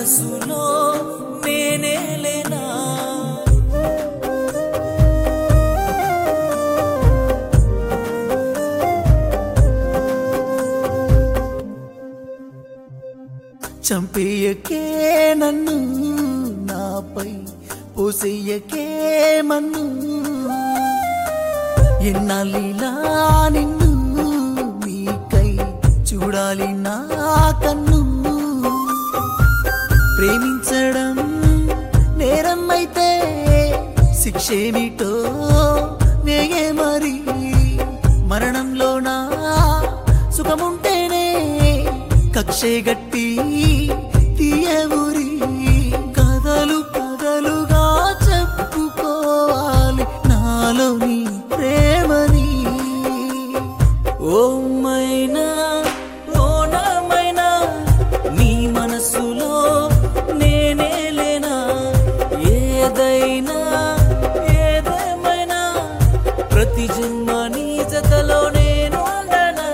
మనసులో నేనే లేనా చంపేయకే నన్ను నాపై పోసేయకే మన్ను ఎన్నాళ్ళిలా నిన్ను నీకై చూడాలి నా కన్ను ప్రేమించడం నేరం అయితే శిక్షేమిటో వేగే మరి మరణంలోనా సుఖముంటేనే కక్షే గట్టి తీయవురి కథలు కథలుగా చెప్పుకోవాలి నాలోని ప్రేమని ఓ మైనా ఓ నామైనా నీ మనసులో నేనే లేనా ఏదైనా ఏదేమైనా ప్రతి జన్మ నీ జతలో నేను ఉండనా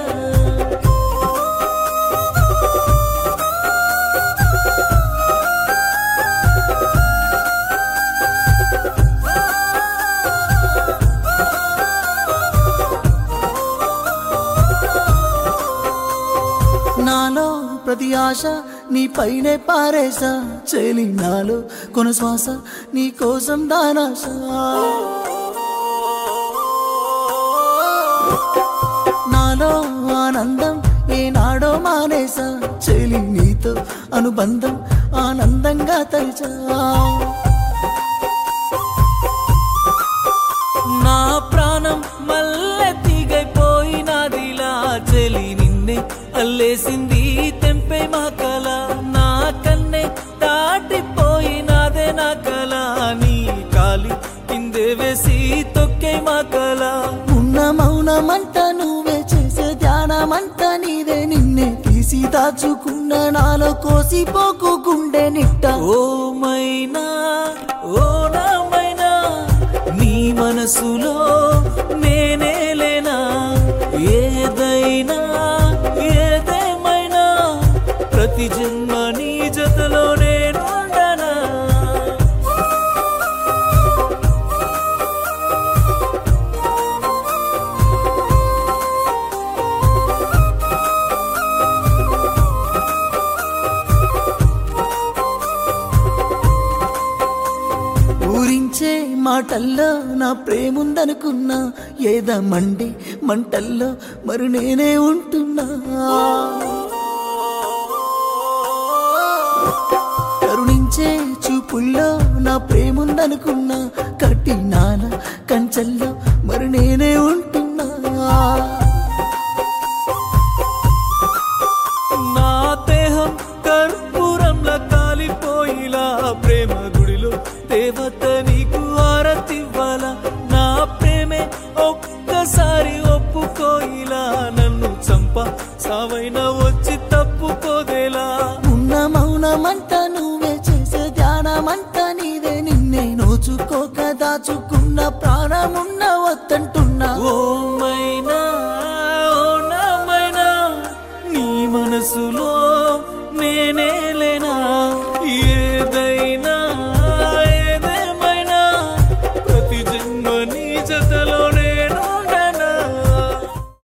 నాలో ప్రతి ఆశ నీ పైనే పారేసా చెలి నాలో కొన శ్వాస నీ కోసం దానాశ నాలో ఆనందం ఏనాడో మానేసా చెలి నీతో అనుబంధం ఆనందంగా తలిచా నా ప్రాణం మల్లె తీగైపోయినదిలా చెలి నిన్నే అల్లేసింది తెంపే మా కల నా కన్నే దాటిపోయినదే నా కల నీ కాలి కిందే వేసి తొక్కే మా కల ఉన్న మౌనమంట నువ్వే చేసే ధ్యానమంట నీదే నిన్నే తీసి దాచుకున్న నాలో కోసిపోకు గుండె నిట్ట ఓ మైనా ఓ నామైనా నీ మనసులో నేనే లేనా ఏదైనా ఏదేమైనా ప్రతి జన్మ నీ జతలో నేను ఉండనా ఊరించే మాటల్లో నా ప్రేముందనుకున్నా ఏదమండి మంటల్లో మరి నేనే ఉంటున్నా కరుణించే చూపుల్లో నా ప్రేముందనుకున్నా కట్టినాన కంచెల్లో